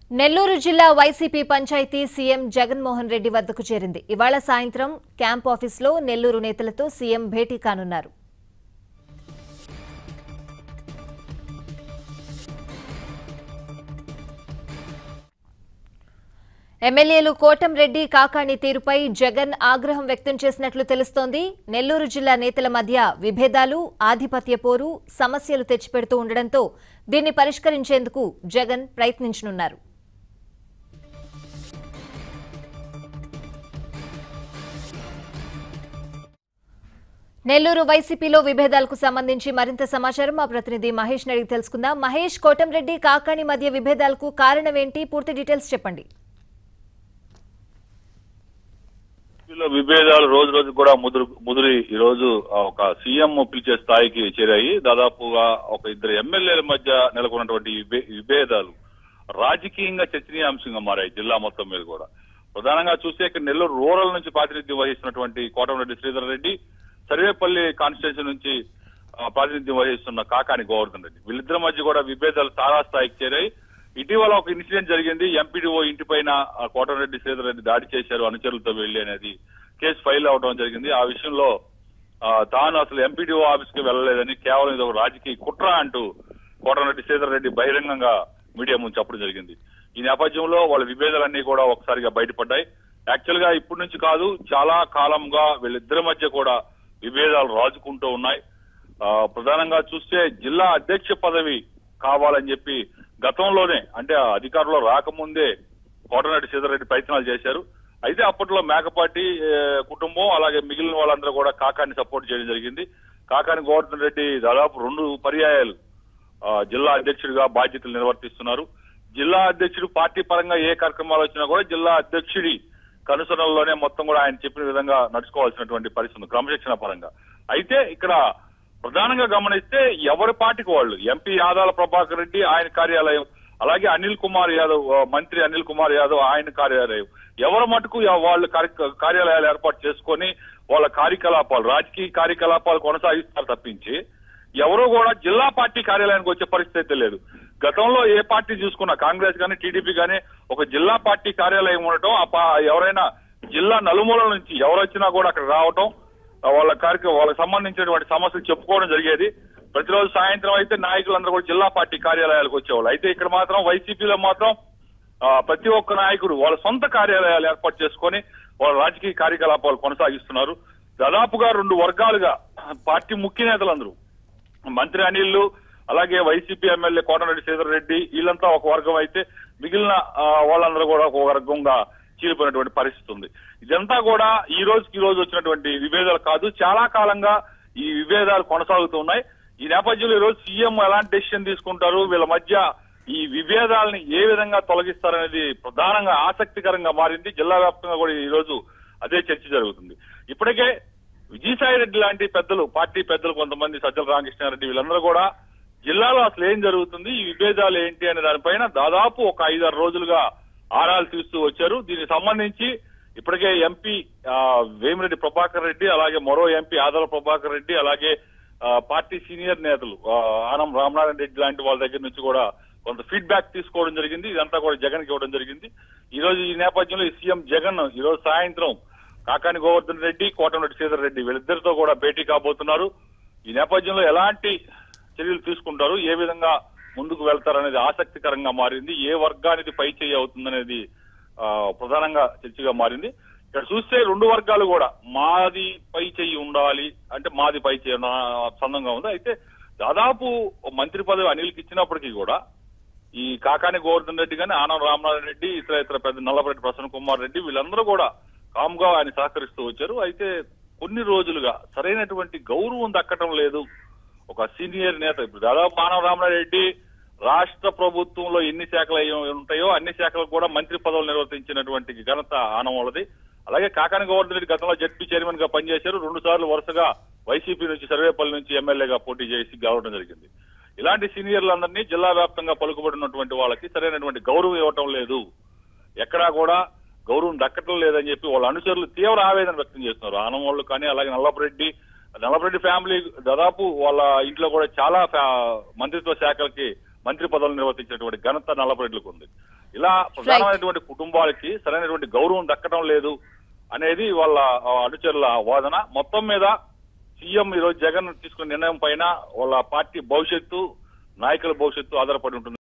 నెల్లూరు జిల్లా YCP panchayat CM Jaganmohan Reddy వద్దకు చేరింది ఇవాళ సాయంత్రం క్యాంప్ ఆఫీసులో నెల్లూరు నేతలతో సీఎం భేటీ కానున్నారు ఎమ్మెల్యేలు కోటంరెడ్డి కాకాణి తీరుపై జగన్ ఆగ్రహం వ్యక్తం చేసినట్లు తెలుస్తోంది నెల్లూరు జిల్లా నేతల మధ్య విభేదాలు ఆధిపత్య పోరు సమస్యలు తెచ్చిపెడుతూ ఉండడంతో దీన్ని పరిష్కరించేందుకు జగన్ ప్రయత్నించనున్నారు నెల్లూరు వైసీపీలో విభేదాలకు సంబంధించి మరింత సమాచారం మా ప్రతినిధి మహేష్ అడిగి తెలుసుకుందాం మహేష్ కోటంరెడ్డి కాకాణి మధ్య విభేదాలకు కారణం ఏంటి పూర్తి డీటెయిల్స్ చెప్పండి పార్టీలో విభేదాలు రోజు రోజు కూడా ముదురు ముదిరి ఈ రోజు ఆ, ఒక సీఎం పిలిచే స్థాయికి చేరాయి దాదాపుగా ఒక ఇద్దరు ఎమ్మెల్యేల మధ్య నెలకొన్నటువంటి విభే- విభేదాలు రాజకీయంగా చర్చనీయాంశంగా మారాయి జిల్లా మొత్తం మీద కూడా ప్రధానంగా చూస్తే ఇక్కడ నెల్లూరు రూరల్ నుంచి ప్రాతినిధ్యం వహిస్తున్నటువంటి కోటంరెడ్డి శ్రీధర్ రెడ్డి సర్వేపల్లి కాన్స్టిట్యున్సీ నుంచి ఆ, ప్రాతినిధ్యం వహిస్తున్న కాకాని గోవర్ధన్ రెడ్డి వీళ్ళిద్దరి మధ్య కూడా విభేదాలు తారా స్థాయికి చేరాయి ఇటీవల ఒక ఇన్సిడెంట్ జరిగింది ఎంపీడీఓ ఇంటిపైన ఆ, కోటరెడ్డి శ్రీధర్ రెడ్డి దాడి చేశారు అనుచరులతో వెళ్లి అనేది కేసు ఫైల్ అవడం జరిగింది ఆ విషయంలో ఆ, తాను అసలు ఎంపీడీఓ ఆఫీస్ కి వెళ్ళలేదని కేవలం ఇది ఒక రాజకీయ కుట్ర అంటూ కోటరెడ్డి శ్రీధర్ రెడ్డి బహిరంగంగా మీడియా ముందు చెప్పడం జరిగింది ఈ నేపథ్యంలో వాళ్ళ విభేదాలన్నీ కూడా ఒకసారిగా బయటపడ్డాయి యాక్చువల్ గా ఇప్పటి నుంచి కాదు చాలా కాలంగా వీళ్ళిద్దరి మధ్య కూడా విభేదాలు రాజుకుంటూ ఉన్నాయి ఆ, ప్రధానంగా చూస్తే జిల్లా అధ్యక్ష పదవి కావాలని చెప్పి గతంలోనే అంటే ఆ అధికారంలో రాకముందే కోటరెడ్డి సీతారెడ్డి ప్రయత్నాలు చేశారు అయితే అప్పట్లో మేకపాటి ఏ, కుటుంబం అలాగే మిగిలిన వాళ్ళందరూ కూడా కాకాని సపోర్ట్ చేయడం జరిగింది కాకాని గోవర్ధన్ రెడ్డి దాదాపు రెండు పర్యాయాలు ఆ, జిల్లా అధ్యక్షుడిగా బాధ్యతలు నిర్వర్తిస్తున్నారు జిల్లా అధ్యక్షుడు పార్టీ పరంగా ఏ కార్యక్రమాలు వచ్చినా కూడా జిల్లా అధ్యక్షుడి కనుసరణలోనే మొత్తం కూడా ఆయన చెప్పిన విధంగా నడుచుకోవాల్సినటువంటి పరిస్థితి ఉంది, క్రమశిక్షణ పరంగా అయితే ఇక్కడ ప్రధానంగా గమనిస్తే ఎవరి పార్టీకి వాళ్ళు ఎంపీ యాదాల ప్రభాకర్ రెడ్డి ఆయన కార్యాలయం అలాగే అనిల్ కుమార్ యాదవ్ ఆ, మంత్రి అనిల్ కుమార్ యాదవ్ ఆయన కార్యాలయం ఎవరి మటుకు ఎవ- వాళ్ళు కార్య- కార్యాలయాలు ఏర్పాటు చేసుకొని వాళ్ళ కార్యకలాపాలు రాజకీయ కార్యకలాపాలు కొనసాగిస్తారు తప్పించి ఎవరో కూడా జిల్లా పార్టీ కార్యాలయానికి వచ్చే పరిస్థితి అయితే లేదు గతంలో ఏ పార్టీ చూసుకున్నా కాంగ్రెస్ కానీ టీడీపీ కానీ ఒక జిల్లా పార్టీ కార్యాలయం ఉండటం ఆ పా- ఎవరైనా జిల్లా నలుమూలల నుంచి ఎవరు వచ్చినా కూడా అక్కడ రావటం ఆ వాళ్ళ కార్యక్రమం వాళ్ళకి సంబంధించినటువంటి సమస్యలు చెప్పుకోవడం జరిగేది ప్రతిరోజు సాయంత్రం అయితే నాయకులందరూ కూడా జిల్లా పార్టీ కార్యాలయాలకు వచ్చేవాళ్ళు అయితే ఇక్కడ మాత్రం వైసీపీలో మాత్రం ఆ, ప్రతి ఒక్క నాయకుడు వాళ్ళ సొంత కార్యాలయాలు ఏర్పాటు చేసుకొని వాళ్ళ రాజకీయ కార్యకలాపాలు కొనసాగిస్తున్నారు దాదాపుగా రెండు వర్గాలుగా పార్టీ ముఖ్య నేతలందరూ మంత్రి అనిల్ అలాగే వైసీపీ ఎమ్మెల్యే కోటరెడ్డి శ్రీధర్ రెడ్డి వీళ్ళంతా ఒక వర్గం అయితే మిగిలిన ఆ, వాళ్ళందరూ కూడా ఒక వర్గంగా చీలిపోయినటువంటి పరిస్థితి ఉంది ఇదంతా కూడా ఈ రోజుకి ఈ రోజు వచ్చినటువంటి విభేదాలు కాదు చాలా కాలంగా ఈ విభేదాలు కొనసాగుతున్నాయి ఈ నేపథ్యంలో ఈ రోజు సీఎం ఎలాంటి డెసిషన్ తీసుకుంటారు వీళ్ళ మధ్య ఈ విభేదాలని ఏ విధంగా తొలగిస్తారనేది ప్రధానంగా ఆసక్తికరంగా మారింది జిల్లా వ్యాప్తంగా కూడా ఈ రోజు అదే చర్చ జరుగుతుంది ఇప్పటికే విజయసాయి రెడ్డి లాంటి పెద్దలు పార్టీ పెద్దలు కొంతమంది సజ్జల రామకృష్ణారెడ్డి వీళ్ళందరూ కూడా జిల్లాలో అసలు ఏం జరుగుతుంది ఈ విభేదాలు ఏంటి అనే దానిపైన దాదాపు ఒక ఐదారు రోజులుగా ఆరాలు తీస్తూ వచ్చారు దీనికి సంబంధించి ఇప్పటికే ఎంపీ ఆ, వేమిరెడ్డి ప్రభాకర్ రెడ్డి అలాగే మరో ఎంపీ ఆదల ప్రభాకర్ రెడ్డి అలాగే ఆ, పార్టీ సీనియర్ నేతలు ఆ, ఆనం రామనారాయణ రెడ్డి లాంటి వాళ్ళ దగ్గర నుంచి కూడా కొంత ఫీడ్బ్యాక్ తీసుకోవడం జరిగింది ఇదంతా కూడా జగన్ కి ఇవ్వడం జరిగింది ఈ రోజు ఈ నేపథ్యంలో ఈ సీఎం జగన్ ఈ రోజు సాయంత్రం కాకాని గోవర్ధన్ రెడ్డి కోటమిరెడ్డి శ్రీధర్ రెడ్డి వీళ్ళిద్దరితో కూడా భేటీ కాబోతున్నారు ఈ నేపథ్యంలో ఎలాంటి చర్యలు తీసుకుంటారు ఏ విధంగా ముందుకు వెళ్తారనేది ఆసక్తికరంగా మారింది ఏ వర్గానికి పై చేయి అవుతుందనేది ఆ, ప్రధానంగా చర్చగా మారింది ఇక్కడ చూస్తే రెండు వర్గాలు కూడా మాది పై చెయ్యి ఉండాలి అంటే మాది పై చెయ్యి ఉన్న సందంగా ఉంది అయితే దాదాపు మంత్రి పదవి అనిల్కి ఇచ్చినప్పటికీ కూడా ఈ కాకాని గోవర్ధన్ రెడ్డి కానీ ఆనం రామనారాయణ రెడ్డి ఇతర ఇతర పెద్ద నల్లపరెడ్డి ప్రసన్న కుమార్ రెడ్డి వీళ్ళందరూ కూడా కామ్గా ఆయన సహకరిస్తూ వచ్చారు అయితే కొన్ని రోజులుగా సరైనటువంటి గౌరవం దక్కటం లేదు ఒక సీనియర్ నేత ఇప్పుడు దాదాపు ఆనం రామనారాయణ రెడ్డి రాష్ట్ర ప్రభుత్వంలో ఎన్ని శాఖలు అయి ఉంటాయో అన్ని శాఖలకు కూడా మంత్రి పదవులు నిర్వర్తించినటువంటి ఘనత ఆనం వాళ్ళది అలాగే కాకాని గోవర్ధన్ రెడ్డి గతంలో జడ్పీ చైర్మన్ గా పనిచేశారు రెండు సార్లు వరుసగా వైసీపీ నుంచి సర్వేపల్లి నుంచి ఎమ్మెల్యేగా పోటీ చేసి గెలవడం జరిగింది ఇలాంటి సీనియర్లందరినీ జిల్లా వ్యాప్తంగా పలుకుబడినటువంటి వాళ్ళకి సరైనటువంటి గౌరవం ఇవ్వటం లేదు ఎక్కడా కూడా గౌరవం దక్కటం లేదని చెప్పి వాళ్ళ అనుచరులు తీవ్ర ఆవేదన వ్యక్తం చేస్తున్నారు ఆనం వాళ్ళు కానీ అలాగే నల్లపరెడ్డి నల్లపరెడ్డి ఫ్యామిలీ దాదాపు వాళ్ళ ఇంట్లో కూడా చాలా ఫ్యా- మంత్రిత్వ శాఖలకి మంత్రి పదవులు నిర్వర్తించినటువంటి ఘనత నల్లపరెడ్డిలకు ఉంది ఇలా ప్రధానమైనటువంటి కుటుంబాలకి సరైనటువంటి గౌరవం దక్కడం లేదు అనేది వాళ్ళ ఆ, అనుచరుల వాదన మొత్తం మీద సీఎం ఈ రోజు జగన్ తీసుకున్న నిర్ణయం పైన వాళ్ళ పార్టీ భవిష్యత్తు నాయకుల భవిష్యత్తు ఆధారపడి ఉంటుంది